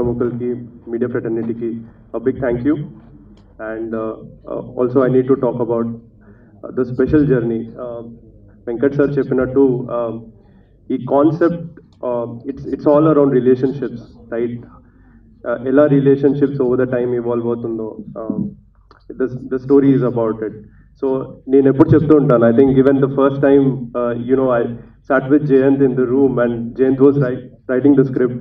ప్రముఖులకి media ఫ్రెటర్నిటీకి big thank you and also I need to talk about the special journey Venkat sir చెప్పినట్టు uh, ఈ concept it's it's all around relationships right ఎలా relationships over the time evolve అవుతుందో the story is about it so నేను ఎప్పుడు చెప్తూ ఉంటాను I think even the first time you know I start with Jayant in the room and Jayant was writing the script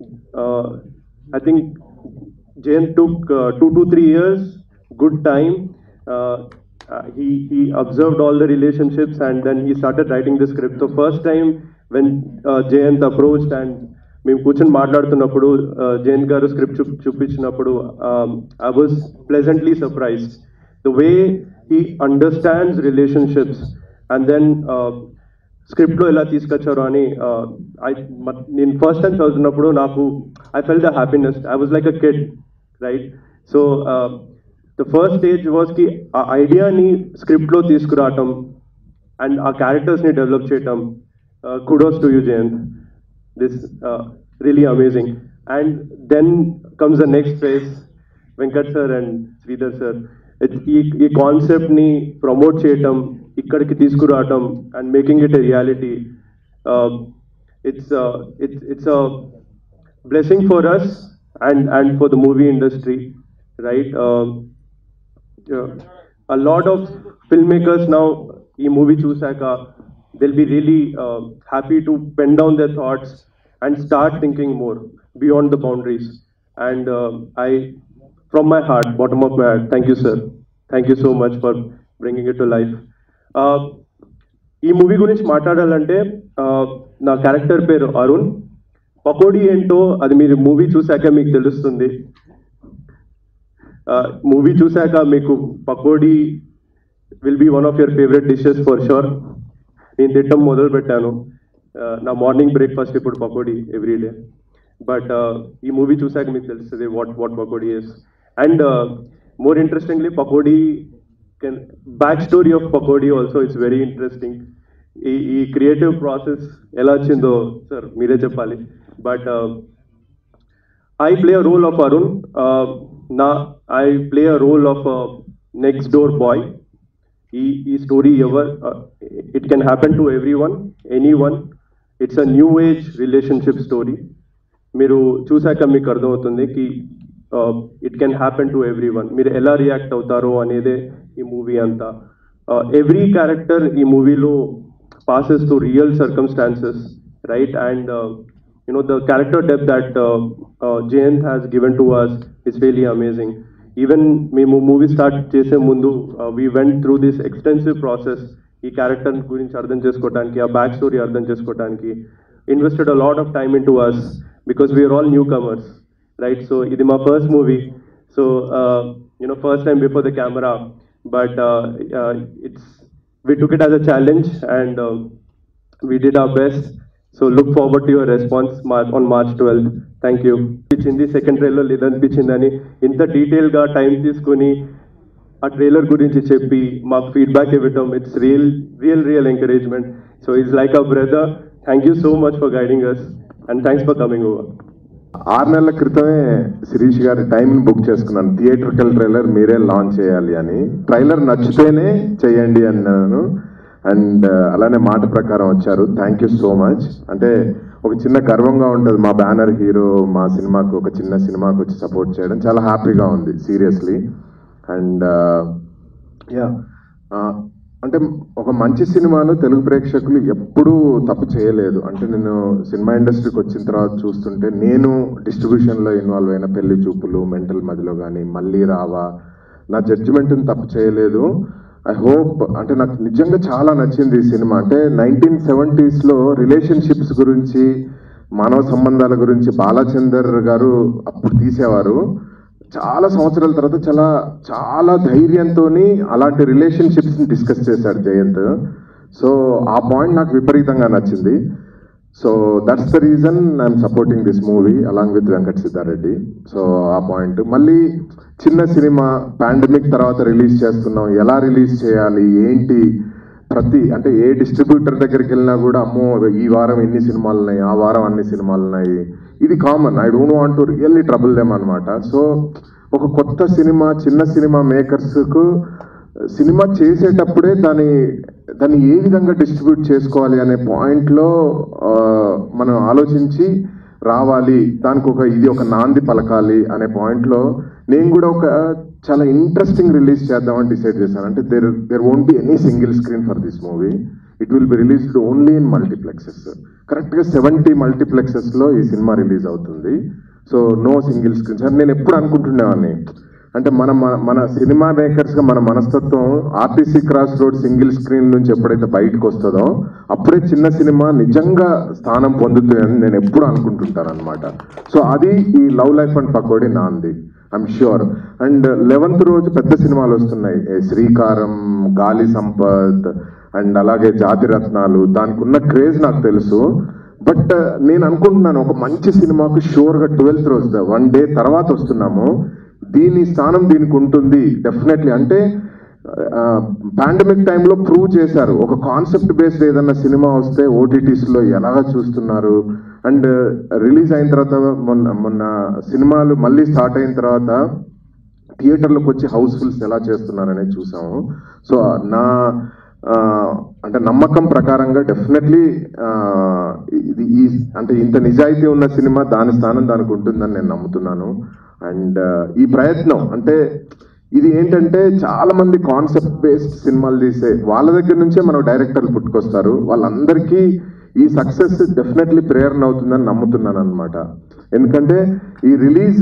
I think Jayan took uh, two to three years, good time. Uh, uh, he he observed all the relationships and then he started writing the script. So first time when uh, Jayant approached and మేము కూర్చొని మాట్లాడుతున్నప్పుడు జయంత్ గారు script చూ చూపించినప్పుడు I was pleasantly surprised the way he understands relationships and then స్క్రిప్ట్లో ఎలా తీసుకొచ్చారు అని ఐ నేను ఫస్ట్ టైం చదువుతున్నప్పుడు నాకు I fell the happiness I was like a kid right so the first stage was కి ఆ ఐడియాని స్క్రిప్ట్లో తీసుకురావటం అండ్ ఆ క్యారెక్టర్స్ని డెవలప్ చేయటం kudos to you Jayant this really amazing and then comes the next phase Venkat sir and Sridhar sir ఈ ఈ కాన్సెప్ట్ని ప్రమోట్ చేయటం ఇక్కడికి తీసుకురావటం and making it a reality it's it's it's a blessing for us and and for the movie industry right um, yeah. a lot of filmmakers now ఈ movie చూశాక they'll be really uh, happy to pen down their thoughts and start thinking more beyond the boundaries and uh, i from my heart bottom of my heart thank you sir thank you so much for bringing it to life uh, ఈ movie గురించి మాట్లాడాలంటే uh, నా character పేరు అరుణ్ పకోడీ ఏంటో అది మీరు movie చూశాక మీకు తెలుస్తుంది మూవీ చూశాక మీకు pakodi will be one of your favourite dishes for sure నేను తిట్టం మొదలు పెట్టాను Uh, నా మార్నింగ్ బ్రేక్ఫాస్ట్ ఇప్పుడు పకోడీ ఎవ్రీ డే బట్ ఈ మూవీ చూశాక మీకు తెలుస్తుంది what what pakodi is and more interestingly pakodi can back story of pakodi also it's very interesting ఈ ఈ క్రియేటివ్ ప్రాసెస్ ఎలా వచ్చిందో సార్ మీరే చెప్పాలి but I play a role of Arun నా I play a role of next door boy ఈ ఈ story ever it can happen to everyone anyone it's a new age relationship story మీరు చూశాక మీకు అర్థమవుతుంది కి it can happen to everyone మీరు ఎలా రియాక్ట్ అవుతారో అనేదే ఈ మూవీ అంతా ఎవ్రీ క్యారెక్టర్ ఈ మూవీలో passes to real circumstances, right? And uh, you know the character depth that uh, uh, Jayant has given to us is really amazing. Even మేము movie start చేసే ముందు we went through this extensive process ఈ character గురించి అర్థం చేసుకోవడానికి ఆ back story అర్థం చేసుకోవడానికి invested a lot of time into us because we are all newcomers right so ఇది మా first movie so you know first time before the camera but it's we took it as a challenge and uh, we did our best. So look forward to your response Mar- on March 12th. Thank you. ఇచ్చింది second trailer లేదనిపించిందని ఇంత డీటెయిల్గా time తీసుకొని ఆ trailer గురించి చెప్పి మాకు feedback ఇవ్వటం it's real real real encouragement so it's like a brother thank you so much for guiding us and thanks for coming over ఆరు నెలల క్రితమే శిరీష్ గారి టైంని బుక్ చేసుకున్నాను థియేటర్కల్ ట్రైలర్ మీరే లాంచ్ చేయాలి అని ట్రైలర్ నచ్చితేనే చేయండి అన్నాను అండ్ అలానే మాట ప్రకారం వచ్చారు థ్యాంక్ యూ సో మచ్ అంటే ఒక చిన్న గర్వంగా ఉంటుంది మా బ్యానర్ హీరో మా సినిమాకు ఒక చిన్న సినిమాకు వచ్చి సపోర్ట్ చేయడం చాలా హ్యాపీగా ఉంది సీరియస్లీ అండ్ యా అంటే ఒక మంచి సినిమాను తెలుగు ప్రేక్షకులు ఎప్పుడూ తప్పు చేయలేదు అంటే నేను సినిమా ఇండస్ట్రీకి వచ్చిన తర్వాత చూస్తుంటే నేను డిస్ట్రిబ్యూషన్లో ఇన్వాల్వ్ అయిన పెళ్లి చూపులు మెంటల్ మధ్యలో కానీ మళ్ళీ రావా నా జడ్జిమెంట్ని తప్పు చేయలేదు ఐ హోప్ అంటే నాకు నిజంగా చాలా నచ్చింది ఈ సినిమా అంటే నైన్టీన్ సెవెంటీస్లో రిలేషన్షిప్స్ గురించి మానవ సంబంధాల గురించి బాలచందర్ గారు అప్పుడు తీసేవారు చాలా సంవత్సరాల తర్వాత చాలా చాలా ధైర్యంతో అలాంటి రిలేషన్షిప్స్ని డిస్కస్ చేశాడు జయంత్ సో ఆ పాయింట్ నాకు విపరీతంగా నచ్చింది so that's the reason I'm supporting this movie along with Venkat Siddareddy so ఆ పాయింట్ మళ్ళీ చిన్న సినిమా పాండమిక్ తర్వాత రిలీజ్ చేస్తున్నాం ఎలా రిలీజ్ చేయాలి ఏంటి ప్రతి అంటే ఏ డిస్ట్రిబ్యూటర్ దగ్గరికి వెళ్ళినా కూడా అమ్మో ఈ వారం ఎన్ని సినిమాలు ఉన్నాయి ఆ వారం అన్ని సినిమాలు ఉన్నాయి ఇది common I don't want to really trouble them అనమాట సో ఒక కొత్త సినిమా చిన్న సినిమా మేకర్స్కు సినిమా చేసేటప్పుడే దాని దాన్ని ఏ విధంగా డిస్ట్రిబ్యూట్ చేసుకోవాలి అనే పాయింట్లో మనం ఆలోచించి రావాలి దానికి ఒక ఇది ఒక నాంది పలకాలి అనే పాయింట్లో నేను కూడా ఒక చాలా ఇంట్రెస్టింగ్ రిలీజ్ చేద్దామని డిసైడ్ చేశాను అంటే there there won't be any single screen for this movie it will be released only in multiplexes కరెక్ట్గా సెవెంటీ మల్టీప్లెక్సెస్లో ఈ సినిమా రిలీజ్ అవుతుంది so no single screen sir నేను ఎప్పుడు అనుకుంటున్నావాన్ని అంటే మన మన- మన సినిమా మేకర్స్గా మన మనస్తత్వం RTC cross road single screen నుంచి ఎప్పుడైతే బయటకు వస్తుందో అప్పుడే చిన్న సినిమా నిజంగా స్థానం పొందుతుంది అని నేను ఎప్పుడు అనుకుంటుంటాను అనమాట సో అది ఈ లవ్ లైఫ్ అండ్ పకోడీ నాంది ఐఎమ్ ష్యూర్ అండ్ లెవెన్త్ రోజు పెద్ద సినిమాలు వస్తున్నాయి ఏ శ్రీకారం గాలి సంపత్ అండ్ అలాగే జాతి రత్నాలు దానికి ఉన్న క్రేజ్ నాకు తెలుసు బట్ నేను అనుకుంటున్నాను ఒక మంచి సినిమాకు షూర్గా ట్వెల్త్ రోజు వన్ డే తర్వాత వస్తున్నాము దీని స్థానం దీనికి ఉంటుంది డెఫినెట్లీ అంటే పాండమిక్ టైంలో ప్రూవ్ చేశారు ఒక కాన్సెప్ట్ బేస్డ్ ఏదన్నా సినిమా వస్తే ఓటీటీస్లో ఎలాగ చూస్తున్నారు అండ్ రిలీజ్ అయిన తర్వాత మొన్న మొన్న సినిమాలు మళ్ళీ స్టార్ట్ అయిన తర్వాత థియేటర్లకు వచ్చి హౌస్ఫుల్స్ ఎలా చేస్తున్నారనేది చూసాము సో నా ఆ, అంటే నమ్మకం ప్రకారంగా డెఫినెట్లీ ఇది ఈ అంటే ఇంత నిజాయితీ ఉన్న సినిమా దాని స్థానం దానికి ఉంటుందని నేను నమ్ముతున్నాను అండ్ ఈ ప్రయత్నం అంటే ఇది ఏంటంటే చాలా మంది కాన్సెప్ట్ బేస్డ్ సినిమాలు తీసే వాళ్ళ దగ్గర నుంచే మనకు డైరెక్టర్లు పుట్టుకొస్తారు వాళ్ళందరికీ ఈ సక్సెస్ డెఫినెట్లీ ప్రేరణ అవుతుందని నమ్ముతున్నాను అనమాట ఎందుకంటే ఈ రిలీజ్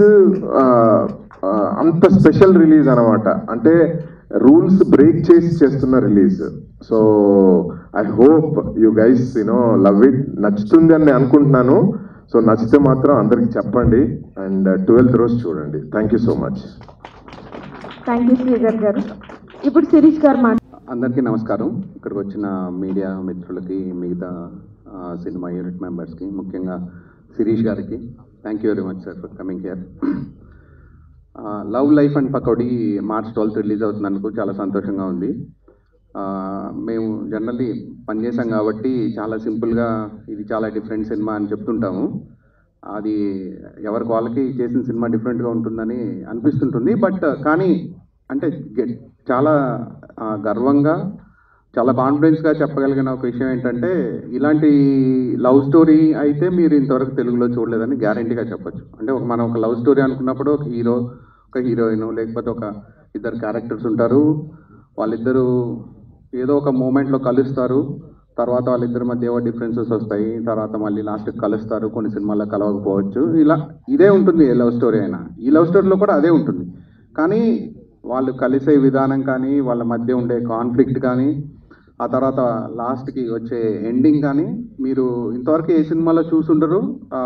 అంత స్పెషల్ రిలీజ్ అనమాట అంటే రూల్స్ బ్రేక్ చేసి చేస్తున్న release so I hope you guys you know love it నచ్చుతుంది అని నేను అనుకుంటున్నాను సో నచ్చితే మాత్రం అందరికి చెప్పండి అండ్ ట్వెల్త్ రోజు చూడండి thank you so much thank you Sridhar గారు ఇప్పుడు శిరీష్ గారు మాట అందరికీ నమస్కారం ఇక్కడికి వచ్చిన మీడియా మిత్రులకి మిగతా ఆ, సినిమా యూనిట్ మెంబర్స్కి ముఖ్యంగా శిరీష్ గారికి thank you very much sir for coming here love life and pakodi March twelfth release అవుతున్నందుకు చాలా సంతోషంగా ఉంది ఆ, మేము జనరల్లీ పనిచేసాం కాబట్టి చాలా సింపుల్గా ఇది చాలా డిఫరెంట్ సినిమా అని చెప్తుంటాము అది ఎవరికి వాళ్ళకి చేసిన సినిమా డిఫరెంట్గా ఉంటుందని అనిపిస్తుంటుంది బట్ కానీ అంటే గె- చాలా ఆ, గర్వంగా చాలా కాన్ఫిడెన్స్గా చెప్పగలిగిన ఒక విషయం ఏంటంటే ఇలాంటి లవ్ స్టోరీ అయితే మీరు ఇంతవరకు తెలుగులో చూడలేదని గ్యారంటీగా చెప్పొచ్చు అంటే ఒక మనం ఒక లవ్ స్టోరీ అనుకున్నప్పుడు ఒక హీరో ఒక హీరోయిన్ లేకపోతే ఒక ఇద్దరు క్యారెక్టర్స్ ఉంటారు వాళ్ళిద్దరూ ఏదో ఒక మూమెంట్లో కలుస్తారు తర్వాత వాళ్ళిద్దరి మధ్య ఏవో డిఫరెన్సెస్ వస్తాయి తర్వాత మళ్ళీ లాస్ట్కి కలుస్తారు కొన్ని సినిమాల్లో కలవకపోవచ్చు ఇలా ఇదే ఉంటుంది ఏ లవ్ స్టోరీ అయినా ఈ లవ్ స్టోరీలో కూడా అదే ఉంటుంది కానీ వాళ్ళు కలిసే విధానం కానీ వాళ్ళ మధ్య ఉండే కాన్ఫ్లిక్ట్ కానీ ఆ తర్వాత లాస్ట్కి వచ్చే ఎండింగ్ కానీ మీరు ఇంతవరకు ఏ సినిమాలో చూసుండరు ఆ,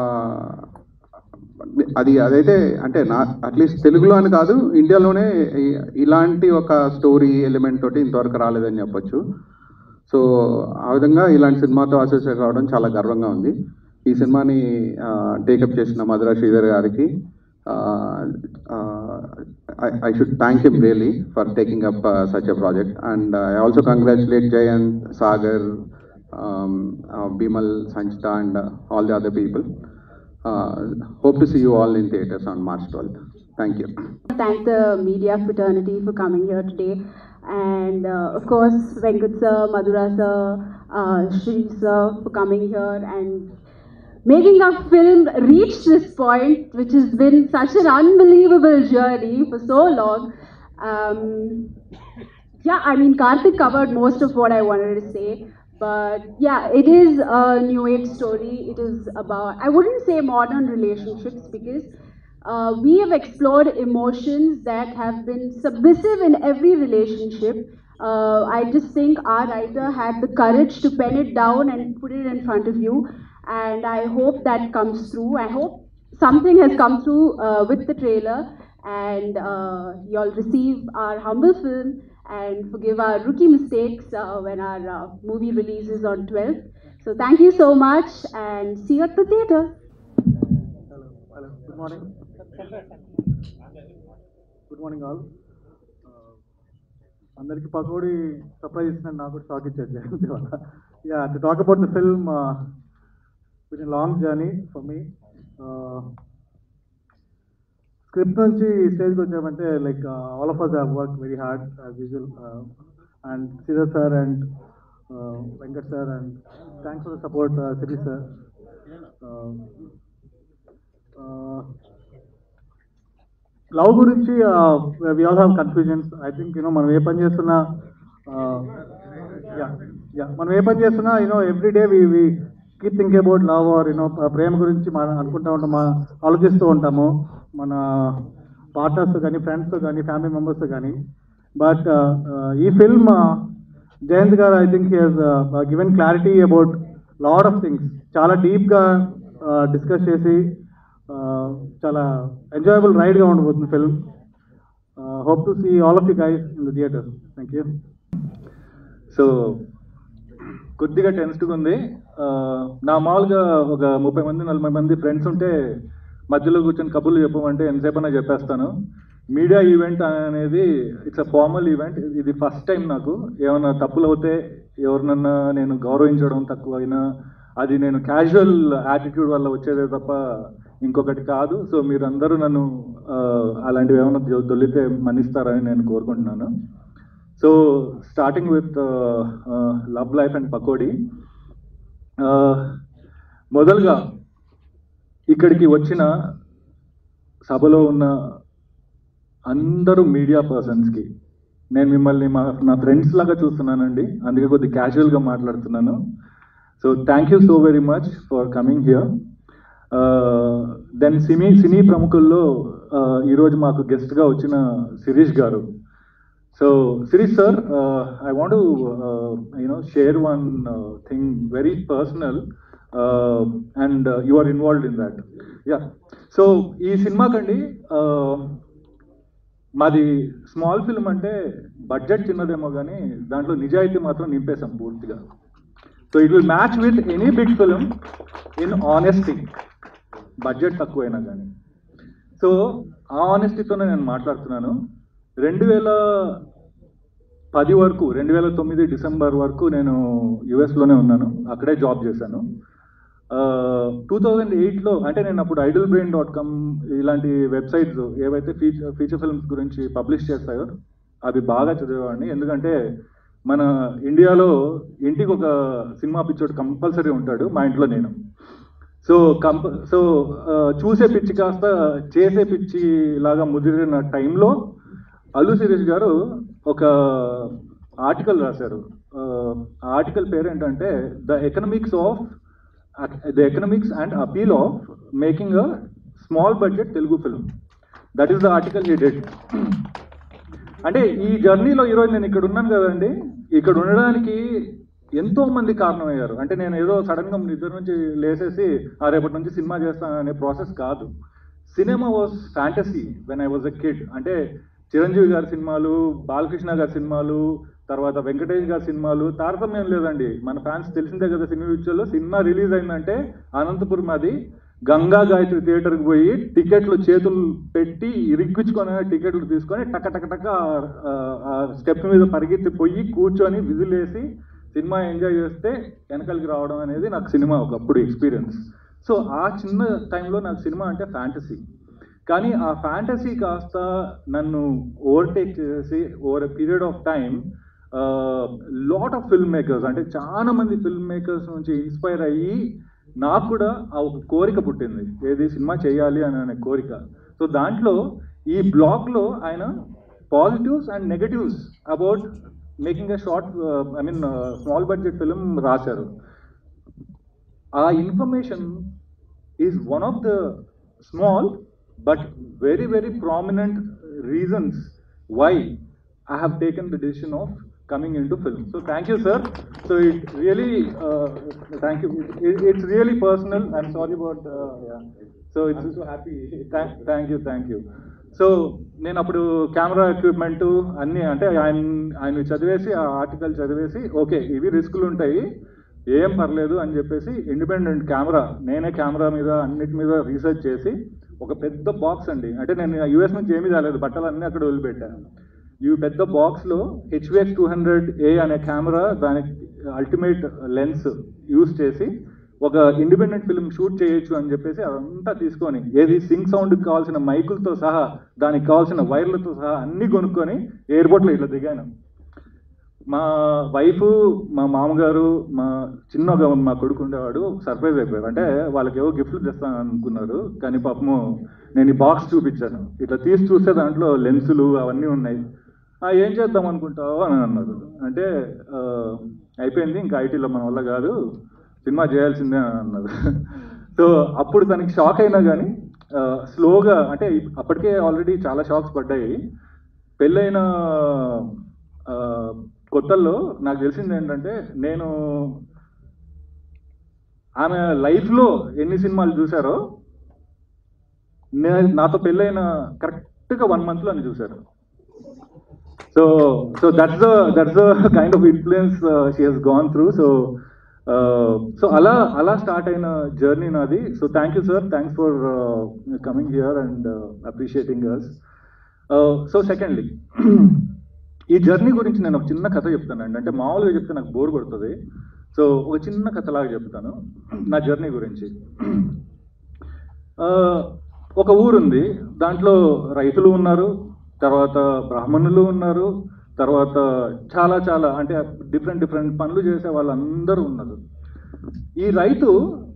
అది అదైతే అంటే నా అట్లీస్ట్ తెలుగులో అని కాదు ఇండియాలోనే ఈ- ఇలాంటి ఒక స్టోరీ ఎలిమెంట్ తోటి ఇంతవరకు రాలేదని చెప్పొచ్చు సో ఆ విధంగా ఇలాంటి సినిమాతో అసోసియేట్ కావడం చాలా గర్వంగా ఉంది ఈ సినిమాని టేకప్ చేసిన మధురా శ్రీధర్ గారికి I should thank him really for taking up such a project and I also congratulate Jayant Sagar Bimal Sanchita and all the other people hope to see you all in theatres on March twelfth thank you thank the media fraternity for coming here today. And uh, of course, Venkat sir, Madhura sir, uh, Shri sir for coming here and making our film reach this point, which has been such an unbelievable journey for so long. Um, yeah, I mean, Karthik covered most of what I wanted to say. But yeah, it is a new age story. It is about, I wouldn't say modern relationships because uh, we have explored emotions that have been submissive in every relationship. Uh, I just think our writer had the courage to pen it down and put it in front of you. And I hope that comes through. I hope something has come through uh, with the trailer and uh, you'll receive our humble film and forgive our rookie mistakes uh, when our uh, movie releases on 12th. So thank you so much and see you at the theatre. Hello hello good morning good morning all అందరికి Pakodi surprise ఇస్తున్నాను నాకు కూడా shock ఇచ్చారు జయంతి వల్ల yeah to talk about the film with long journey for me script నుంచి స్టేజ్కి వచ్చామంటే like all of us have work very hard as usual and Sridhar sir and Venkat sir and thanks for the support Siri sir love గురించి we all have confusions I think you know మనం ఏ పని చేస్తున్నా yeah yeah మనం ఏ పని చేస్తున్నా you know every day we we keep think about love or you know ప్రేమ గురించి మనం అనుకుంటూ ఉంటాం మా- ఆలోచిస్తూ ఉంటాము మన పార్ట్నర్స్ కానీ ఫ్రెండ్స్ కానీ ఫ్యామిలీ మెంబర్స్ కానీ బట్ ఈ ఫిల్మ్ జయంత్ గారు I think he's given clarity about lot of things చాలా డీప్గా డిస్కస్ చేసి uh, చాలా ఎంజాయబుల్ రైడ్గా ఉండబోతుంది film hope to see all of you guys in the theatre thank you so కొద్దిగా టెన్స్డ్గా ఉంది ఆ, నా మామూలుగా ఒక ముప్పై మంది నలభై మంది ఫ్రెండ్స్ ఉంటే మధ్యలో కూర్చొని కబుర్లు చెప్పమంటే ఎంతసేపైనా చెప్పేస్తాను మీడియా ఈవెంట్ అనేది ఇట్స్ అ ఫార్మల్ ఈవెంట్ ఇది ఫస్ట్ టైం నాకు ఏమైనా తప్పులు అవుతే ఎవరినన్నా నేను గౌరవించడం తక్కువ అయినా అది నేను క్యాజువల్ యాటిట్యూడ్ వల్ల వచ్చేదే తప్ప ఇంకొకటి కాదు సో మీరందరూ నన్ను ఆ, అలాంటివి ఏమైనా దొ- దొల్లితే మన్నిస్తారని నేను కోరుకుంటున్నాను so starting with love life and Pakodi మొదలుగా ఇక్కడికి వచ్చిన సభలో ఉన్న అందరూ మీడియా పర్సన్స్కి నేను మిమ్మల్ని మా నా ఫ్రెండ్స్ లాగా చూస్తున్నానండి అందుకే కొద్ది క్యాజువల్గా మాట్లాడుతున్నాను so thank you so very much for coming here then cine cine ప్రముఖుల్లో uh, ఈరోజు మాకు గెస్ట్గా వచ్చిన శిరీష్ గారు So, Sirish sir, uh, I want to, uh, you know, share one uh, thing very personal, uh, and uh, you are involved in that. Yeah. So, ఈ సినిమాకండి uh, మాది small film అంటే బడ్జెట్ చిన్నదేమో కానీ దాంట్లో నిజాయితీ మాత్రం నింపేశాం పూర్తిగా so it will match with any big film in honesty budget తక్కువైనా కానీ సో ఆ ఆనెస్టీతోనే నేను మాట్లాడుతున్నాను రెండు వేల పది వరకు రెండు వేల తొమ్మిది డిసెంబర్ వరకు నేను యుఎస్లోనే ఉన్నాను అక్కడే జాబ్ చేశాను టూ థౌజండ్ ఎయిట్లో అంటే నేను అప్పుడు ఐడల్ బ్రెయిన్ డాట్ కామ్ ఇలాంటి వెబ్సైట్స్ ఏవైతే ఫీచర్ ఫీచర్ ఫిల్మ్స్ గురించి పబ్లిష్ చేస్తాయో అవి బాగా చదివేవాడిని ఎందుకంటే మన ఇండియాలో ఇంటికి ఒక సినిమా పిచ్చోడు కంపల్సరీ ఉంటాడు మా ఇంట్లో నేను సో కంప సో ఆ, చూసే పిచ్చి కాస్త చేసే పిచ్చి లాగా ముదిరిన టైంలో అల్లు శిరీష్ గారు ఒక ఆర్టికల్ రాశారు ఆ ఆర్టికల్ పేరు ఏంటంటే the economics of the economics and appeal of making a small budget Telugu film that is the article he dead అంటే ఈ జర్నీలో ఈరోజు నేను ఇక్కడ ఉన్నాను కదండి ఇక్కడ ఉండడానికి ఎంతో మంది కారణమయ్యారు అంటే నేను ఏదో సడన్ గా నిద్ర నుంచి లేసేసి ఆ రేపటి నుంచి సినిమా చేస్తాను అనే ప్రాసెస్ కాదు సినిమా was fantasy when I was a kid అంటే చిరంజీవి గారి సినిమాలు బాలకృష్ణ గారి సినిమాలు తర్వాత వెంకటేష్ గారి సినిమాలు తారతమ్యం లేదండి మన ఫ్యాన్స్ తెలిసిందే కదా సినిమా విషయంలో సినిమా రిలీజ్ అయిందంటే అనంతపురం అది గంగా గాయత్రి థియేటర్కి పోయి టికెట్లు చేతులు పెట్టి ఇరిక్కించుకొని టికెట్లు తీసుకొని టక టక టక స్టెప్ మీద పరిగెత్తి పోయి కూర్చొని విజిల్ వేసి సినిమా ఎంజాయ్ చేస్తే వెనకలికి రావడం అనేది నాకు సినిమా ఒకప్పుడు ఎక్స్పీరియన్స్ సో ఆ చిన్న టైంలో నాకు సినిమా అంటే ఫ్యాంటసీ కానీ ఆ ఫ్యాంటసీ కాస్త నన్ను ఓవర్టేక్ చేసి over a period of time lot of film makers అంటే చాలా మంది ఫిల్మ్ మేకర్స్ నుంచి ఇన్స్పైర్ అయ్యి నాకు కూడా ఆ ఒక కోరిక పుట్టింది ఏది సినిమా చేయాలి అని అనే కోరిక సో దాంట్లో ఈ బ్లాగ్లో ఆయన positives and negatives about making a short I mean small budget film రాశారు ఆ information is one of the small but very very prominent reasons why I have taken the decision of coming into film. So thank you, sir. So it really, uh, thank you. It, it's really personal. I'm sorry about, uh, yeah. So it's so happy. Thank, thank you, thank you. So నేను అప్పుడు camera equipment అన్నీ అంటే ఆయన ఆయన చదివేసి ఆ article చదివేసి okay ఇవి రిస్కులు ఉంటాయి ఏం పర్లేదు అని చెప్పేసి ఇండిపెండెంట్ కెమెరా నేనే కెమెరా మీద అన్నిటి మీద రీసెర్చ్ చేసి ఒక పెద్ద బాక్స్ అండి అంటే నేను యూఎస్ నుంచి ఏమీ రాలేదు బట్టలు అన్నీ అక్కడ వదిలిపెట్టాను ఈ పెద్ద బాక్స్లో హెచ్విఎక్స్ టూ హండ్రెడ్ ఏ అనే కెమెరా దానికి అల్టిమేట్ లెన్స్ యూస్ చేసి ఒక ఇండిపెండెంట్ ఫిల్మ్ షూట్ చేయొచ్చు అని చెప్పేసి అదంతా తీసుకొని ఏది సింగ్ సౌండ్కి కావాల్సిన మైకులతో సహా దానికి కావాల్సిన వైర్లతో సహా అన్నీ కొనుక్కొని ఎయిర్పోర్ట్లో ఇట్లా దిగాను మా వైఫ్ మా మామగారు మా చిన్నగా మా కొడుకు ఉండేవాడు సర్ప్రైజ్ అయిపోయారు అంటే వాళ్ళకి ఏవో గిఫ్ట్లు తెస్తాను అనుకున్నారు కానీ పాపము నేను ఈ బాక్స్ చూపించాను ఇట్లా తీసి చూస్తే దాంట్లో లెన్సులు అవన్నీ ఉన్నాయి "ఆ, ఏం చేద్దాం అనుకుంటావు అని అన్నారు అంటే "ఆ, అయిపోయింది ఇంకా ఐటీలో మన వల్ల కాదు సినిమా చేయాల్సిందే అని అన్నారు సో అప్పుడు తనకి షాక్ అయినా కానీ స్లోగా అంటే అప్పటికే ఆల్రెడీ చాలా షాక్స్ పడ్డాయి పెళ్ళైన ఆ, కొత్తల్లో నాకు తెలిసింది ఏంటంటే నేను ఆమె లైఫ్లో ఎన్ని సినిమాలు చూశారో నే- నాతో పెళ్ళైన కరెక్ట్గా వన్ మంత్లో అని చూశారు so so that's the that's the kind of influence she he's gone through so so అలా అలా స్టార్ట్ అయిన జర్నీ నాది so thank you sir thanks for coming here and appreciating us so secondly ఈ journey గురించి నేను ఒక చిన్న కథ చెప్తానండి అంటే మామూలుగా చెప్తే నాకు బోర్ కొడుతుంది సో ఒక చిన్న కథలాగా చెప్తాను నా జర్నీ గురించి ఆ, ఒక ఊరుంది దాంట్లో రైతులు ఉన్నారు తర్వాత బ్రాహ్మణులు ఉన్నారు తర్వాత చాలా చాలా అంటే డిఫరెంట్ డిఫరెంట్ పనులు చేసే వాళ్ళందరూ ఉన్నారు ఈ రైతు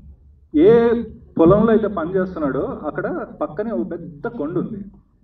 ఏ పొలంలో అయితే పని చేస్తున్నాడో అక్కడ పక్కనే ఒక పెద్ద కొండ ఉంది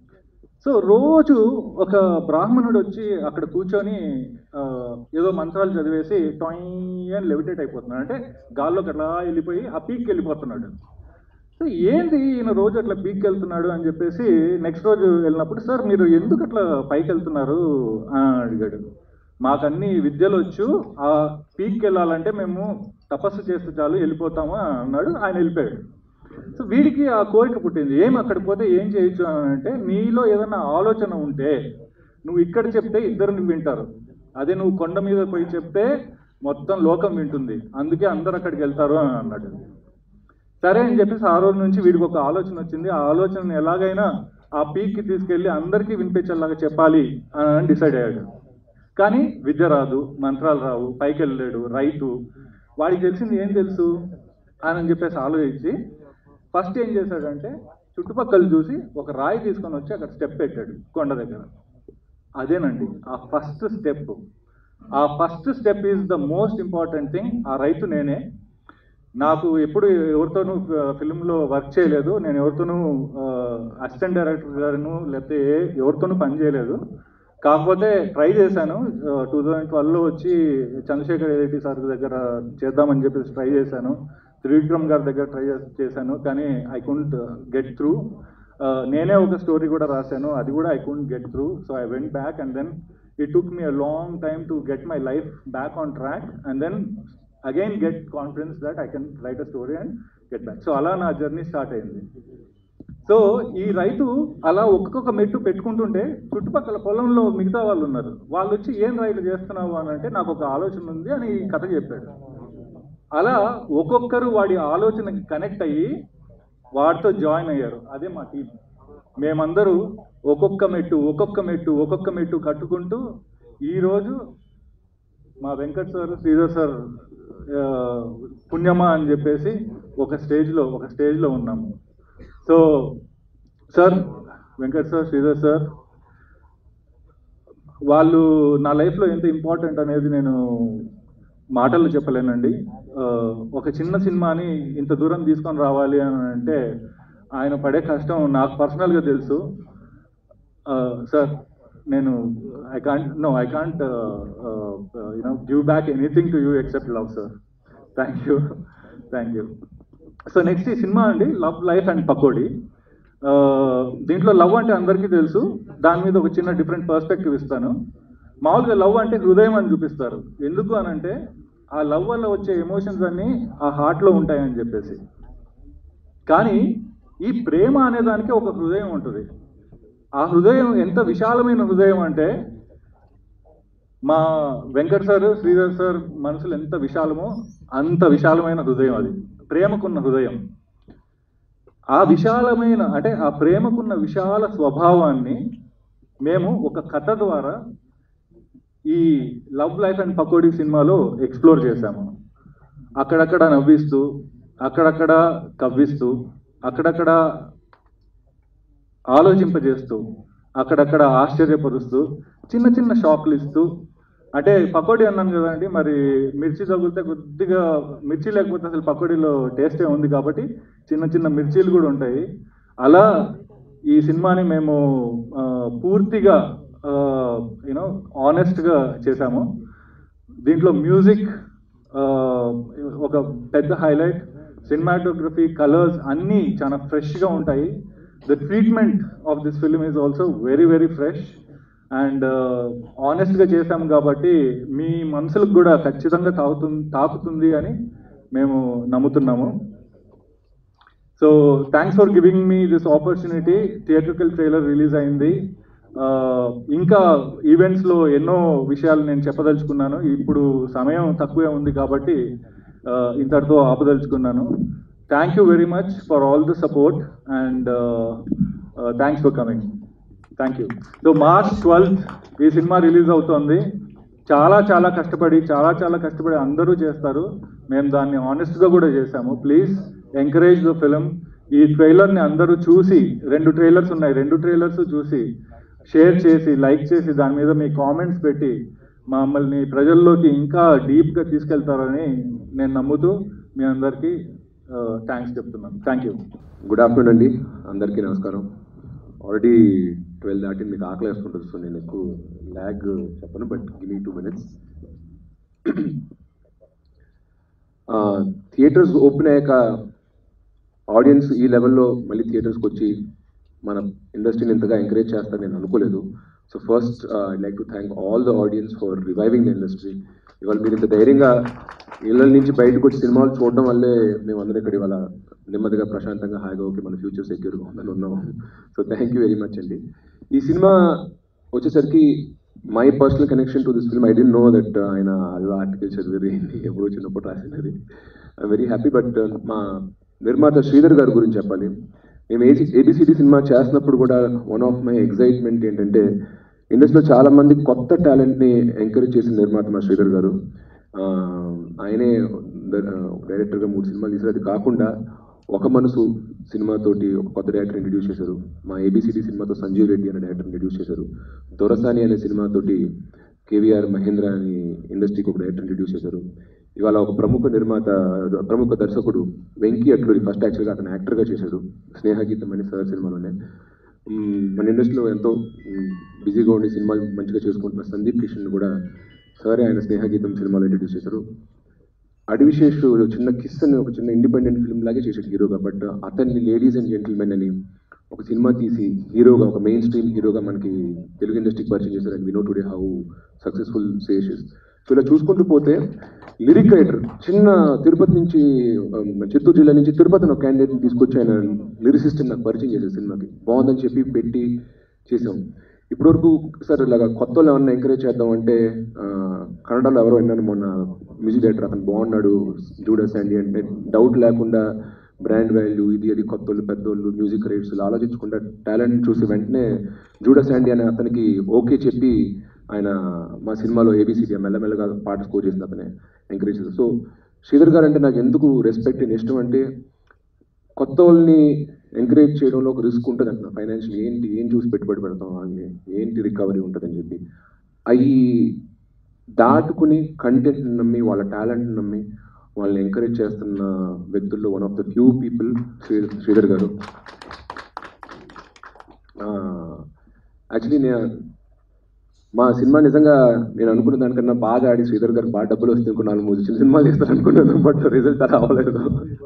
సో రోజు ఒక బ్రాహ్మణుడు వచ్చి అక్కడ కూర్చొని ఆ, ఏదో మంత్రాలు చదివేసి టాయ్ అని లెవిటేట్ అయిపోతున్నాడు అంటే గాల్లోకి అట్లా వెళ్ళిపోయి ఆ పీక్కి వెళ్ళిపోతున్నాడు సో ఏంటి ఈయన రోజు అట్లా పీక్కి వెళ్తున్నాడు అని చెప్పేసి నెక్స్ట్ రోజు వెళ్ళినప్పుడు సార్ మీరు ఎందుకు అట్లా పైకి వెళ్తున్నారు అని అడిగాడు మాకు అన్ని విద్యలు వచ్చు ఆ పీక్కి వెళ్ళాలంటే మేము తపస్సు చేస్తే చాలు వెళ్ళిపోతాము అని అన్నాడు ఆయన వెళ్ళిపోయాడు సో వీడికి ఆ కోరిక పుట్టింది ఏం అక్కడికి పోతే ఏం చేయొచ్చు అని అంటే నీలో ఏదైనా ఆలోచన ఉంటే నువ్వు ఇక్కడ చెప్తే ఇద్దరు నువ్వు వింటారు అదే నువ్వు కొండ మీద పోయి చెప్తే మొత్తం లోకం వింటుంది అందుకే అందరు అక్కడికి వెళ్తారు అని అన్నాడు సరే అని చెప్పేసి ఆ రోజు నుంచి వీడికి ఒక ఆలోచన వచ్చింది ఆ ఆలోచనను ఎలాగైనా ఆ పీక్కి తీసుకెళ్ళి అందరికీ వినిపించేలాగా చెప్పాలి అని డిసైడ్ అయ్యాడు కానీ విద్య రాదు మంత్రాలు రావు పైకి వెళ్ళలేడు రైతు వాడికి తెలిసింది ఏం తెలుసు అని చెప్పేసి ఆలోచించి ఫస్ట్ ఏం చేశాడంటే చుట్టుపక్కల చూసి ఒక రాయి తీసుకొని వచ్చి అక్కడ స్టెప్ పెట్టాడు కొండ దగ్గర అదేనండి ఆ ఫస్ట్ స్టెప్ ఆ first step is the most important thing ఆ రైతు నేనే నాకు ఎప్పుడు ఎవరితోనూ ఫిల్మ్లో వర్క్ చేయలేదు నేను ఎవరితోనూ అసిస్టెంట్ డైరెక్టర్ గారును లేకపోతే ఏ- ఎవరితోనూ పని చేయలేదు కాకపోతే ట్రై చేశాను టూ థౌజండ్ ట్వెల్వ్లో వచ్చి చంద్రశేఖర్ రెడ్డి సార్ దగ్గర చేద్దామని చెప్పేసి ట్రై చేశాను త్రివిక్రమ్ గారి దగ్గర ట్రై చేశాను కానీ ఐ కుంట్ గెట్ త్రూ నేనే ఒక స్టోరీ కూడా రాశాను అది కూడా I couldn't get through so I went back and then it took me a long time to get my life back on track and then again get confidence that I can write a story and get back so అలా నా journey start అయింది so ఈ రైతు అలా ఒక్కొక్క మెట్టు పెట్టుకుంటుంటే చుట్టుపక్కల పొలంలో మిగతా వాళ్ళు ఉన్నారు వాళ్ళు వచ్చి ఏం రైలు చేస్తున్నావు అని అంటే నాకు ఒక ఆలోచన ఉంది అని ఈ కథ చెప్పాడు అలా ఒక్కొక్కరు వాడి ఆలోచనకి కనెక్ట్ అయ్యి వాడితో జాయిన్ అయ్యారు అదే మా టీం మేమందరూ ఒక్కొక్క మెట్టు ఒక్కొక్క మెట్టు ఒక్కొక్క మెట్టు కట్టుకుంటూ ఈరోజు మా వెంకట్ సార్ శ్రీధర్ సార్ ఆ, పుణ్యమా అని చెప్పేసి ఒక స్టేజ్లో ఒక స్టేజ్లో ఉన్నాము so sir Venkat sir Sridhar sir వాళ్ళు నా లైఫ్లో ఎంత ఇంపార్టెంట్ అనేది నేను మాటల్లో చెప్పలేనండి ఆ, ఒక చిన్న సినిమాని ఇంత దూరం తీసుకొని రావాలి అని అంటే ఆయన పడే కష్టం నాకు పర్సనల్గా తెలుసు సార్ నేను I can't know I can't you know give back anything to you except love sir thank you thank you so next ఈ సినిమా అండి లవ్ లైఫ్ అండ్ పకోడీ ఆ, దీంట్లో లవ్ అంటే అందరికీ తెలుసు దాని మీద ఒక చిన్న డిఫరెంట్ పర్స్పెక్టివ్ ఇస్తాను మామూలుగా లవ్ అంటే హృదయం అని చూపిస్తారు ఎందుకు అని అంటే ఆ లవ్ వల్ల వచ్చే ఎమోషన్స్ అన్నీ ఆ హార్ట్లో ఉంటాయని చెప్పేసి కానీ ఈ ప్రేమ అనే దానికి ఒక హృదయం ఉంటుంది ఆ హృదయం ఎంత విశాలమైన హృదయం అంటే మా వెంకట్ సార్ శ్రీధర్ సార్ మనసులు ఎంత విశాలమో అంత విశాలమైన హృదయం అది ప్రేమకున్న హృదయం ఆ విశాలమైన అంటే ఆ ప్రేమకున్న విశాల స్వభావాన్ని మేము ఒక కథ ద్వారా ఈ లవ్ లైఫ్ అండ్ పకోడీ సినిమాలో ఎక్స్ప్లోర్ చేశాము అక్కడక్కడ నవ్విస్తూ అక్కడక్కడ కవ్విస్తూ అక్కడక్కడ ఆలోచింపజేస్తూ అక్కడక్కడ ఆశ్చర్యపరుస్తూ చిన్న చిన్న షాక్లు ఇస్తూ అంటే పకోడీ అన్నాను కదండి మరి మిర్చి తగిలితే కొద్దిగా మిర్చి లేకపోతే అసలు పకోడీలో టేస్టే ఉంది కాబట్టి చిన్న చిన్న మిర్చీలు కూడా ఉంటాయి అలా ఈ సినిమాని మేము ఆ, పూర్తిగా యూనో ఆనెస్ట్గా చేశాము దీంట్లో మ్యూజిక్ ఒక పెద్ద హైలైట్ సినిమాటోగ్రఫీ కలర్స్ అన్నీ చాలా ఫ్రెష్గా ఉంటాయి the treatment of this film is also very very fresh and ఆనెస్ట్గా చేశాం కాబట్టి మీ మనసులకు కూడా ఖచ్చితంగా తాకుతుంది తాకుతుంది అని మేము నమ్ముతున్నాము so thanks for giving me this opportunity theatrical trailer release అయింది ఆ, ఇంకా ఈవెంట్స్లో ఎన్నో విషయాలు నేను చెప్పదలుచుకున్నాను ఇప్పుడు సమయం తక్కువే ఉంది కాబట్టి ఆ, ఇంతటితో ఆపదలుచుకున్నాను thank you very much for all the support and thanks for coming thank you so March twelfth ఈ సినిమా రిలీజ్ అవుతోంది చాలా చాలా కష్టపడి చాలా చాలా కష్టపడి అందరూ చేస్తారు మేము దాన్ని ఆనెస్ట్గా కూడా చేశాము ప్లీజ్ ఎంకరేజ్ ద ఫిలిం ఈ ట్రైలర్ని అందరూ చూసి రెండు ట్రైలర్స్ ఉన్నాయి రెండు ట్రైలర్స్ చూసి షేర్ చేసి లైక్ చేసి దాని మీద మీ కామెంట్స్ పెట్టి మమ్మల్ని ప్రజల్లోకి ఇంకా డీప్గా తీసుకెళ్తారని నేను నమ్ముతూ మీ అందరికీ థ్యాంక్స్ చెప్తున్నాను థ్యాంక్ యూ గుడ్ ఆఫ్టర్నూన్ అండి అందరికీ నమస్కారం ఆల్రెడీ ట్వెల్వ్ దాటి మీకు ఆకలి వేసుకుంటుంది సో నేను ఎక్కువ ల్యాగ్ చెప్పను but give two minutes theatres open అయ్యాక ఆడియన్స్ ఈ లెవెల్లో మళ్ళీ థియేటర్స్కి వచ్చి మన ఇండస్ట్రీని ఇంతగా ఎంకరేజ్ చేస్తారని నేను అనుకోలేదు so first I like to thank all the audience for reviving the industry ఇవాళ మీరు ఇంత ధైర్యంగా ఇళ్ళ నుంచి బయటకు వచ్చి సినిమాలు చూడడం వల్లే మేము అందరం ఇక్కడ ఇవాళ నెమ్మదిగా ప్రశాంతంగా హాయిగా ఓకే మన ఫ్యూచర్ సెక్యూర్గా ఉందని ఉన్నాము so thank you very much అండి ఈ సినిమా వచ్చేసరికి my personal connection to this film I didn't know that ఆయన అల్వా ఆర్టికల్ చదివేది ఎప్పుడో చిన్నప్పుడు రాసినది ఐ వెరీ హ్యాపీ బట్ మా నిర్మాత శ్రీధర్ గారి గురించి చెప్పాలి మేము ఏజీ ఏబిసిడి సినిమా చేస్తున్నప్పుడు కూడా వన్ ఆఫ్ మై ఎగ్జైట్మెంట్ ఏంటంటే ఇండస్ట్రీలో చాలా మంది కొత్త టాలెంట్ని ఎంకరేజ్ చేసిన నిర్మాత మా శ్రీధర్ గారు ఆ, ఆయనే డైరెక్టర్గా మూడు సినిమాలు తీశారు అది కాకుండా ఒక మనసు సినిమాతోటి ఒక కొత్త డైరెక్టర్ ఇంట్రడ్యూస్ చేశారు మా ఏబిసిడి సినిమాతో సంజీవ్ రెడ్డి అనే డైరెక్టర్ ఇంట్రడ్యూస్ చేశారు దొరసాని అనే సినిమాతోటి కేవీఆర్ మహేంద్ర అని ఇండస్ట్రీకి ఒక డైరెక్టర్ ఇంట్రడ్యూస్ చేశారు ఇవాళ ఒక ప్రముఖ నిర్మాత ప్రముఖ దర్శకుడు వెంకీ అట్లూరి ఫస్ట్ యాక్చువల్గా అతను యాక్టర్గా చేశాడు స్నేహగీతం అనే సార్ సినిమాలోనే మ్మ్, మన ఇండస్ట్రీలో ఎంతో మ్మ్, బిజీగా ఉండి సినిమాలు మంచిగా చేసుకుంటున్న సందీప్ కిషన్ కూడా సరే ఆయన స్నేహగీతం సినిమాలో ఇంట్రడ్యూస్ చేశారు అడివిశేష్ చిన్న కిస్ అని ఒక చిన్న ఇండిపెండెంట్ ఫిల్మ్ లాగే చేశాడు హీరోగా బట్ అతన్ని లేడీస్ అండ్ జెంటిల్మెన్ అని ఒక సినిమా తీసి హీరోగా ఒక మెయిన్ స్ట్రీమ్ హీరోగా మనకి తెలుగు ఇండస్ట్రీకి పరిచయం చేశారు and we know today how successful సేషెస్ సో ఇలా చూసుకుంటూ పోతే లిరిక్ రైటర్ చిన్న తిరుపతి నుంచి um, చిత్తూరు జిల్లా నుంచి తిరుపతి ఒక క్యాండిడేట్ని తీసుకొచ్చి ఆయన లిరిసిస్ట్ నాకు పరిచయం చేశారు సినిమాకి బాగుందని చెప్పి పెట్టి చేసాం ఇప్పటివరకు సార్ ఇలాగా కొత్త వాళ్ళు ఏమన్నా ఎంకరేజ్ చేద్దాం అంటే ఆ, కన్నడలో ఎవరో విన్నాను మొన్న మ్యూజిక్ డైరెక్టర్ అతను బాగున్నాడు జూడస్ అండి అంటే డౌట్ లేకుండా బ్రాండ్ వాల్యూ ఇది అది కొత్త వాళ్ళు పెద్దోళ్ళు మ్యూజిక్ రైట్స్ ఆలోచించకుండా టాలెంట్ చూసి వెంటనే జూడస్ అండి అనే అతనికి ఓకే చెప్పి ఆయన మా సినిమాలో ఏబిసిడి మెల్లమెల్లగా పాట స్కోర్ చేసింది అతనే ఎంకరేజ్ చేశారు సో శ్రీధర్ గారు అంటే నాకు ఎందుకు రెస్పెక్ట్ ఇష్టం అంటే కొత్త వాళ్ళని ఎంకరేజ్ చేయడంలో ఒక రిస్క్ ఉంటుంది అంటున్నా ఫైనాన్షియల్ ఏంటి ఏం చూసి పెట్టుబడి పెడతాం వాళ్ళని ఏంటి రికవరీ ఉంటుందని చెప్పి అవి దాటుకుని కంటెంట్ నమ్మి వాళ్ళ టాలెంట్ నమ్మి వాళ్ళని ఎంకరేజ్ చేస్తున్న వ్యక్తుల్లో one of the few people Sridhar గారు యాక్చువల్లీ నేను మా సినిమా నిజంగా నేను అనుకున్న దానికన్నా బాగా ఆడి శ్రీధర్ గారు బాగా డబ్బులు వస్తే ఇంకో నాలుగు మూడు చిన్న సినిమాలు చేస్తారు అనుకున్నాను బట్ రిజల్ట్ అలా అవ్వలేదు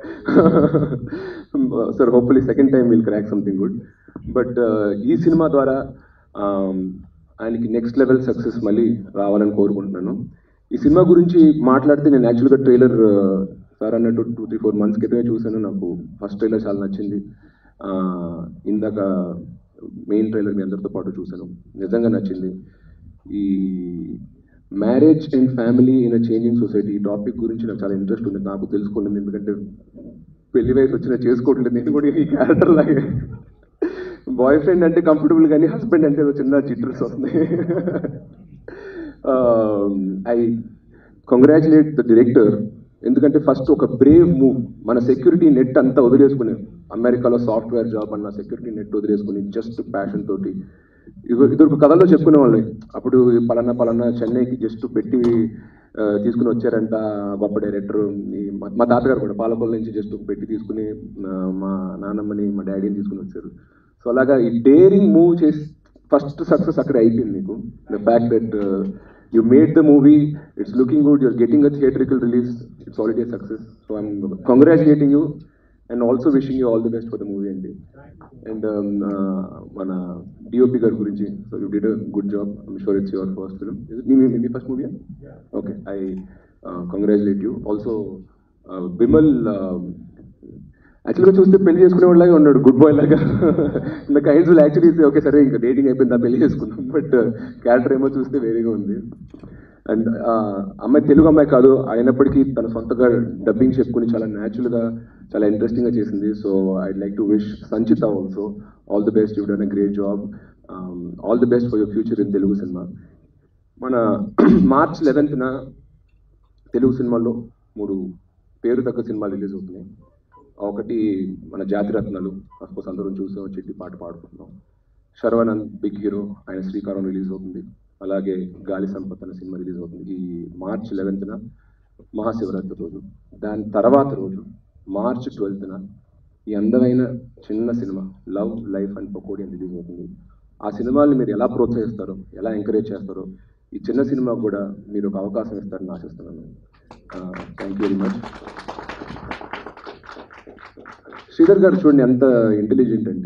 sir hopefully second time will crack something good but ఈ సినిమా ద్వారా um, ఆయనకి నెక్స్ట్ లెవెల్ సక్సెస్ మళ్ళీ రావాలని కోరుకుంటున్నాను ఈ సినిమా గురించి మాట్లాడితే నేను యాక్చువల్గా ట్రైలర్ సార్ అన్నట్టు టూ త్రీ ఫోర్ మంత్స్ క్రితమే చూశాను నాకు ఫస్ట్ ట్రైలర్ చాలా నచ్చింది ఆ, ఇందాక మెయిన్ ట్రైలర్ మీ అందరితో పాటు చూశాను నిజంగా నచ్చింది ఈ marriage and family in a changing society ఈ టాపిక్ గురించి నాకు చాలా ఇంట్రెస్ట్ ఉంది నాకు తెలుసుకోలేదు ఎందుకంటే పెళ్లి వయసు వచ్చినా చేసుకోవట్లేదు నేను కూడా ఈ క్యారెక్టర్ లాగే బాయ్ ఫ్రెండ్ అంటే కంఫర్టబుల్ కానీ హస్బెండ్ అంటే ఏదో చిన్న చిట్రస్ వస్తున్నాయి ఐ కంగ్రాచులేట్ ద డైరెక్టర్ ఎందుకంటే ఫస్ట్ ఒక బ్రేవ్ మూవ్ మన సెక్యూరిటీ నెట్ అంతా వదిలేసుకుని అమెరికాలో సాఫ్ట్వేర్ జాబ్ అన్న సెక్యూరిటీ నెట్ వదిలేసుకుని జస్ట్ ప్యాషన్ తోటి ఇది ఇది ఒక కథలో చెప్పుకునే వాళ్ళు అప్పుడు పలానా పలానా చెన్నైకి జస్ట్ పెట్టి ఆ, తీసుకుని వచ్చారంట గొప్ప డైరెక్టర్ మా తాతగారు కూడా పాలకొల్ల నుంచి జస్ట్ పెట్టి తీసుకుని ఆ, మా నాన్నమ్మని మా డాడీని తీసుకుని వచ్చారు సో అలాగా ఈ డేరింగ్ మూవ్ చేసి ఫస్ట్ సక్సెస్ అక్కడ అయిపోయింది మీకు the fact that you made the movie it's looking good your getting a theatrical release it's already success so I'm congratulating you and also wishing you all the best for the movie అండి and మన DOP గారి గురించి so you did a good job I'm sure it's your first film మీ మీ first movie okay I congratulate you also Bimal యాక్చువల్గా చూస్తే పెళ్లి చేసుకునే వాళ్ళగా ఉన్నాడు గుడ్ బాయ్ లాగా the kinds will actually okay సరే ఇంకా డేటింగ్ అయిపోయిందా పెళ్లి చేసుకున్నాం బట్ క్యారెక్టర్ ఏమో చూస్తే వేరేగా ఉంది అండ్ అమ్మాయి తెలుగు అమ్మాయి కాదు అయినప్పటికీ తన సొంతగా డబ్బింగ్ చెప్పుకుని చాలా న్యాచురల్గా చాలా ఇంట్రెస్టింగ్గా చేసింది so I like to wish Sanchita also all the best you done a great job all the best for your future in Telugu cinema మన మార్చ్ లెవెన్త్న తెలుగు సినిమాల్లో మూడు పేరు తగ్గ సినిమాలు రిలీజ్ అవుతున్నాయి ఒకటి మన జాతిరత్నాలు అఫ్కోర్స్ అందరం చూసాం చిట్టి పాట పాడుకుంటున్నాం శర్వానంద్ బిగ్ హీరో ఆయన శ్రీకారం రిలీజ్ అవుతుంది అలాగే గాలి సంపత్ అనే సినిమా రిలీజ్ అవుతుంది ఈ మార్చ్ లెవెన్త్న మహాశివరాత్రి రోజు దాని తర్వాత రోజు మార్చ్ ట్వెల్త్న ఈ అందమైన చిన్న సినిమా లవ్ లైఫ్ అండ్ పకోడీ అని రిలీజ్ అవుతుంది ఆ సినిమాల్ని మీరు ఎలా ప్రోత్సహిస్తారో ఎలా ఎంకరేజ్ చేస్తారో ఈ చిన్న సినిమాకు కూడా మీరు ఒక అవకాశం ఇస్తారని ఆశిస్తున్నాను thank you very much Sridhar గారు చూడండి ఎంత ఇంటెలిజెంట్ అంటే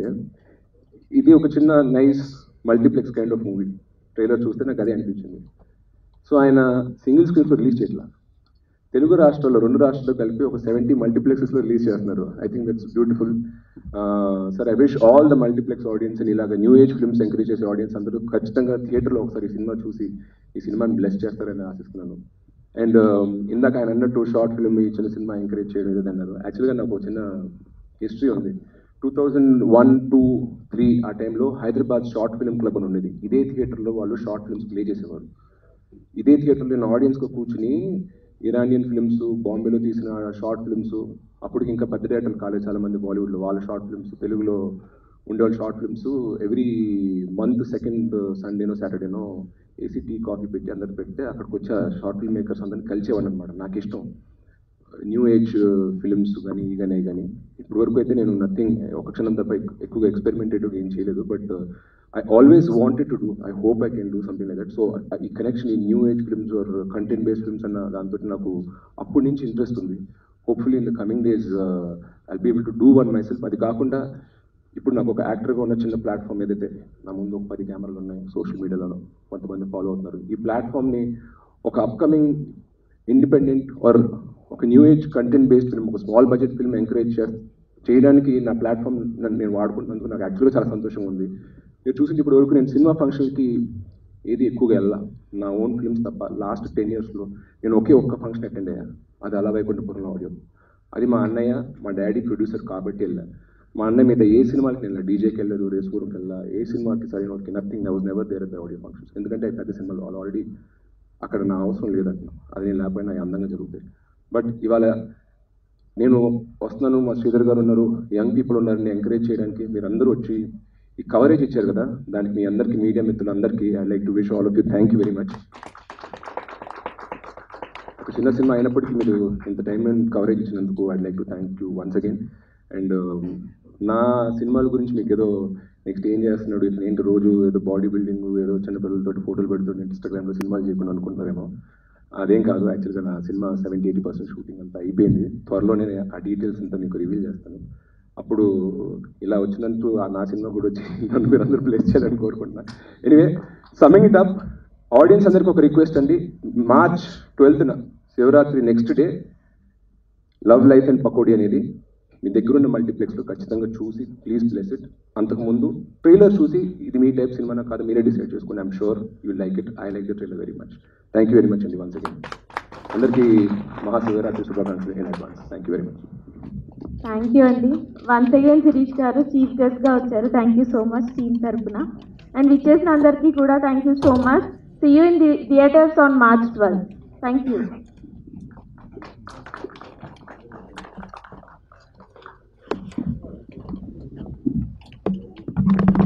ఇది ఒక చిన్న nice multiplex kind of movie trailer చూస్తే నాకు అదే అనిపించింది సో ఆయన సింగిల్ స్క్రీన్స్లో రిలీజ్ చేయట్లా తెలుగు రాష్ట్రాల్లో రెండు రాష్ట్రాల్లో కలిపి ఒక సెవెంటీ మల్టీప్లెక్సెస్లో రిలీజ్ చేస్తున్నారు I think that's beautiful sir I wish all the multiplex audience ఇలాగ న్యూ ఏజ్ ఫిల్మ్స్ ఎంకరేజ్ చేసే ఆడియన్స్ అందరూ ఖచ్చితంగా థియేటర్లో ఒకసారి ఈ సినిమా చూసి ఈ సినిమాని బ్లెస్ చేస్తారని ఆశిస్తున్నాను అండ్ ఇందాక ఆయన అన్నట్టు షార్ట్ ఫిల్మ్ ఈ చిన్న సినిమా ఎంకరేజ్ చేయడం ఏదో అన్నారు యాక్చువల్గా నాకు ఒక చిన్న హిస్టరీ ఉంది two thousand one two three ఆ టైంలో హైదరాబాద్ షార్ట్ ఫిల్మ్ క్లబ్ అని ఉండేది ఇదే థియేటర్లో వాళ్ళు షార్ట్ ఫిల్మ్స్ ప్లే చేసేవారు ఇదే థియేటర్లో నేను ఆడియన్స్గా కూర్చుని ఇరానియన్ ఫిల్మ్స్ బాంబేలో తీసిన షార్ట్ ఫిల్మ్స్ అప్పటికి ఇంకా పెద్ద డేటర్లు కాలేదు చాలా మంది బాలీవుడ్లో వాళ్ళ షార్ట్ ఫిల్మ్స్ తెలుగులో ఉండేవాళ్ళ short films every month second సండేనో సాటర్డేనో ఏసీ టీ కాఫీ పెట్టి అందరు పెడితే అక్కడికి వచ్చే షార్ట్ ఫిల్మ్ మేకర్స్ అందరిని కలిసేవాడిని అనమాట నాకు ఇష్టం న్యూ ఏజ్ ఫిల్మ్స్ కానీ ఇగానే కానీ ఇప్పటి వరకు అయితే నేను నథింగ్ ఒక క్షణం తప్ప ఎక్కు- ఎక్కువగా ఎక్స్పెరిమెంటేటివ్ ఏం చేయలేదు but I always wanted to do I hope I can do something like that so ఈ కనెక్షన్ ఈ new age films or content based films అన్న దాంతో నాకు అప్పటి నుంచి ఇంట్రెస్ట్ ఉంది hopefully in the coming days I be able to do one myself అది కాకుండా ఇప్పుడు నాకు ఒక యాక్టర్గా ఉన్న చిన్న ప్లాట్ఫామ్ ఏదైతే నా ముందు ఒక పది కెమెరాలు ఉన్నాయి సోషల్ మీడియాలో కొంతమంది ఫాలో అవుతున్నారు ఈ ప్లాట్ఫామ్ని ఒక అప్కమింగ్ ఇండిపెండెంట్ ఆర్ ఒక new age content based film ఒక స్మాల్ బడ్జెట్ ఫిల్మ్ ఎంకరేజ్ చేయడానికి నా ప్లాట్ఫామ్ నేను వాడుకుంటున్నందుకు నాకు యాక్చువల్గా చాలా సంతోషంగా ఉంది మీరు చూసింది ఇప్పటి వరకు నేను సినిమా ఫంక్షన్కి ఏది ఎక్కువగా వెళ్ళా నా ఓన్ ఫిల్మ్స్ తప్ప లాస్ట్ టెన్ ఇయర్స్లో నేను ఒకే ఒక్క ఫంక్షన్ అటెండ్ అయ్యా అది అలా వైకుంఠపురం ఆడియో అది మా అన్నయ్య మా డాడీ ప్రొడ్యూసర్ కాబట్టి వెళ్ళా మా అన్నయ్య మీద ఏ సినిమాకి వెళ్ళా డీజేకి వెళ్ళలేదు రేస్పూర్కి వెళ్ళా ఏ సినిమాకి సరైన వాటికి nothing I was never there the audio functions ఎందుకంటే పెద్ద సినిమాలు వాళ్ళు ఆల్రెడీ అక్కడ నా అవసరం లేదంటున్నా అది నేను లేకపోయినా అందంగా జరుగుతాయి బట్ ఇవాళ నేను వస్తున్నాను మా శ్రీధర్ గారు ఉన్నారు యంగ్ పీపుల్ ఉన్నారు నేను ఎంకరేజ్ చేయడానికి మీరు అందరూ వచ్చి ఈ కవరేజ్ ఇచ్చారు కదా దానికి మీ అందరికీ మీడియా మిత్రులందరికీ I like to wish all of you thank you very much ఒక చిన్న సినిమా అయినప్పటికీ మీరు ఇంత టైం అండ్ కవరేజ్ ఇచ్చినందుకు I like to thank you once again and నా సినిమాల గురించి మీకు ఏదో నెక్స్ట్ ఏం చేస్తున్నాడు ఇట్లా ఏంటి రోజు ఏదో బాడీ బిల్డింగ్ ఏదో చిన్న పిల్లలతో ఫోటోలు పెడుతుంటే ఇన్స్టాగ్రామ్లో సినిమాలు చేయకుండా అనుకుంటున్నారేమో అదేం కాదు యాక్చువల్గా నా సినిమా సెవెంటీ ఎయిటీ పర్సెంట్ షూటింగ్ అంతా అయిపోయింది త్వరలోనే ఆ డీటెయిల్స్ అంతా మీకు రివీల్ చేస్తాను అప్పుడు ఇలా వచ్చినందుకు ఆ నా సినిమా కూడా వచ్చి నన్ను మీరు అందరూ ప్లేస్ చేయాలని కోరుకుంటున్నా anyway summing it up audience అందరికీ ఒక రిక్వెస్ట్ అండి మార్చ్ ట్వెల్త్న Shivaratri next day love life and pakodi అనేది మీ దగ్గర ఉన్న మల్టీప్లెక్స్లో ఖచ్చితంగా చూసి ప్లీజ్ ప్లేస్ ఇట్ అంతకుముందు ట్రైలర్ చూసి ఇది మీ టైప్ సినిమానా కాదు మీరే డిసైడ్ చేసుకోండి I'm sure you like it I like the trailer very much thank you very much అండి వన్స్ అగైన్ అందరికీ మహాశివరాత్రి శుభాకాంక్షలు in advance thank you very much thank you అండి once again Shirish garu chief గెస్ట్గా వచ్చారు thank you so much team తరపున and విచ్చేసిన అందరికీ కూడా thank you so much see you in theatres on March twelve thank you thank you